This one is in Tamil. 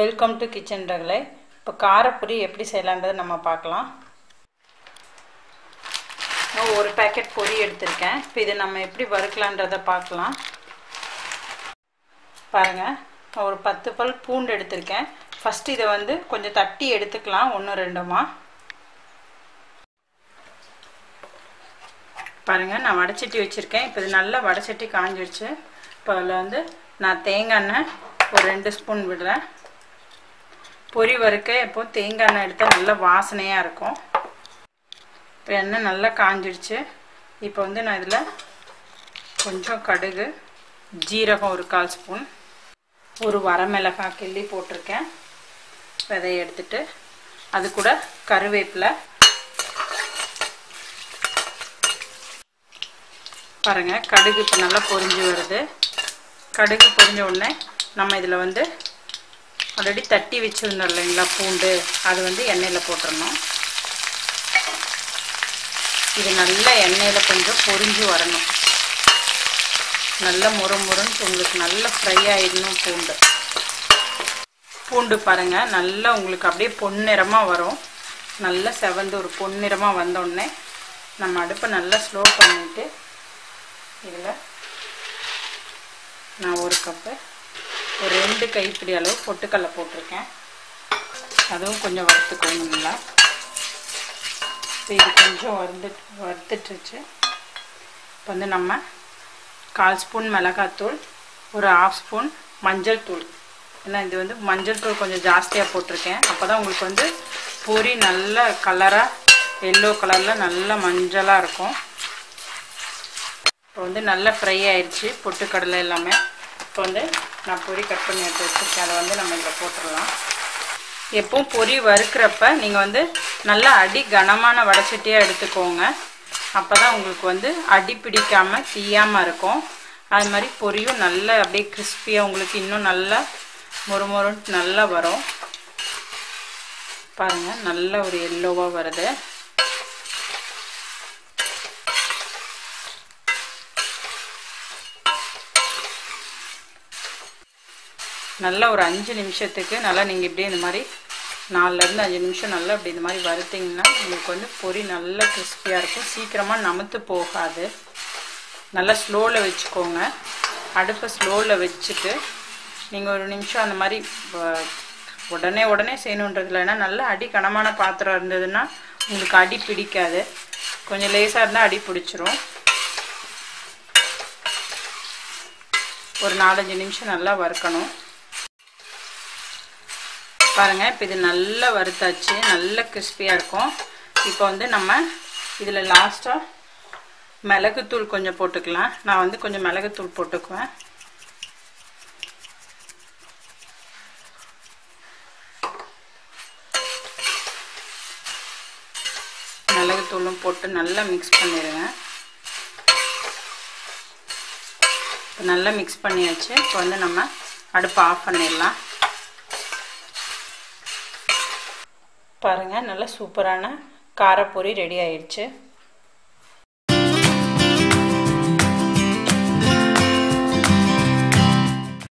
வெல்கம் டு கிச்சன் ரகலை இப்போ காரப்பொரி எப்படி செய்யலான்றதை நம்ம பார்க்கலாம் நான் ஒரு பேக்கெட் பொரி எடுத்திருக்கேன் இப்போ இதை நம்ம எப்படி வறுக்கலான்றதை பார்க்கலாம் பாருங்கள் நான் ஒரு பத்து பல் பூண்டு எடுத்திருக்கேன் ஃபஸ்ட்டு இதை வந்து கொஞ்சம் தட்டி எடுத்துக்கலாம் ஒன்று ரெண்டுமா பாருங்கள் நான் வடைச்சட்டி வச்சுருக்கேன் இப்போ இது நல்லா வடைச்சட்டி காஞ்சிடுச்சு இப்போ அதில் வந்து நான் தேங்காய் எண்ணெய் ஒரு ரெண்டு ஸ்பூன் விடுறேன் பொரி வறுக்க எப்போ தேங்காய் எண்ணெய் எடுத்தால் நல்லா வாசனையாக இருக்கும் இப்போ எண்ணெய் நல்லா காஞ்சிடுச்சு இப்போ வந்து நான் இதில் கொஞ்சம் கடுகு ஜீரகம் ஒரு கால் ஸ்பூன் ஒரு வரமிளகாய் கிள்ளி போட்டிருக்கேன் விதையை எடுத்துட்டு அது கூட கருவேப்பிலை பாருங்கள் கடுகு இப்போ நல்லா பொரிஞ்சு வருது கடுகு பொரிஞ்ச உடனே நம்ம இதில் வந்து ஆல்ரெடி தட்டி வச்சுருந்தோம் இல்லைங்களா பூண்டு அது வந்து எண்ணெயில் போட்டுடணும் இது நல்லா எண்ணெயில் கொஞ்சம் பொரிஞ்சு வரணும் நல்ல முறு முறுன்னு உங்களுக்கு நல்லா ஃப்ரை ஆகிடணும் பூண்டு பூண்டு பாருங்கள் நல்லா உங்களுக்கு அப்படியே பொன்னிறமாக வரும் நல்லா செவந்து ஒரு பொன்னிறமாக வந்தோடனே நம்ம அடுப்பை நல்லா ஸ்லோ பண்ணிவிட்டு இதில் நான் ஒரு கப்பு ஒரு ரெண்டு கைப்பிடி அளவு பொட்டுக்கடலை போட்டிருக்கேன் அதுவும் கொஞ்சம் வறுத்துக்கணும் நல்லா இப்போ இது கொஞ்சம் வறுத்து வறுத்துட்டுருச்சு இப்போ வந்து நம்ம கால் ஸ்பூன் மிளகாத்தூள் ஒரு ஆஃப் ஸ்பூன் மஞ்சள் தூள் ஏன்னா இது வந்து மஞ்சள் தூள் கொஞ்சம் ஜாஸ்தியாக போட்டிருக்கேன் அப்போ தான் உங்களுக்கு வந்து பொரி நல்ல கலராக எல்லோ கலரில் நல்ல மஞ்சளாக இருக்கும் இப்போ வந்து நல்லா ஃப்ரை ஆயிடுச்சு பொட்டுக்கடலை எல்லாமே இப்போ வந்து நான் பொரி கட் பண்ணி எடுத்து வச்சுருக்கேன் அதை வந்து நம்ம இதில் போட்டுடலாம் எப்பவும் பொரி வறுக்கிறப்ப நீங்கள் வந்து நல்லா அடி கனமான வடைச்சட்டியாக எடுத்துக்கோங்க அப்போ தான் உங்களுக்கு வந்து அடி பிடிக்காமல் தீயாமல் இருக்கும் அது மாதிரி பொரியும் நல்லா அப்படியே கிறிஸ்பியாக உங்களுக்கு இன்னும் நல்லா மொறுமொறுன்ட்டு நல்லா வரும் பாருங்கள் நல்ல ஒரு எல்லோவாக வருது நல்லா ஒரு அஞ்சு நிமிஷத்துக்கு நல்லா நீங்கள் இப்படியே இந்த மாதிரி நாலுலேருந்து அஞ்சு நிமிஷம் நல்லா இப்படி இந்த மாதிரி வறுத்திங்கன்னா உங்களுக்கு வந்து பொரி நல்லா கிறிஸ்பியாக இருக்கும் சீக்கிரமாக நமுத்து போகாது நல்லா ஸ்லோவில் வச்சுக்கோங்க அடுப்பை ஸ்லோவில் வச்சுட்டு நீங்கள் ஒரு நிமிஷம் அந்த மாதிரி உடனே உடனே செய்யணுன்றது இல்லைன்னா நல்லா அடி கனமான பாத்திரம் இருந்ததுன்னா உங்களுக்கு அடி பிடிக்காது கொஞ்சம் லேசாக இருந்தால் அடி பிடிச்சிரும் ஒரு நாலஞ்சு நிமிஷம் நல்லா வறுக்கணும் பாருங்கள் இப்போ இது நல்லா வறுத்தாச்சு நல்ல கிறிஸ்பியாக இருக்கும் இப்போ வந்து நம்ம இதில் லாஸ்ட்டாக மிளகுத்தூள் கொஞ்சம் போட்டுக்கலாம் நான் வந்து கொஞ்சம் மிளகுத்தூள் போட்டுக்குவேன் மிளகுத்தூளும் போட்டு நல்லா மிக்ஸ் பண்ணிடுங்க இப்போ நல்லா மிக்ஸ் பண்ணியாச்சு இப்போ வந்து நம்ம அடுப்பை ஆஃப் பண்ணிடலாம் பாருங்கள் நல்லா சூப்பரான காரப்பொரி ரெடி ஆயிடுச்சு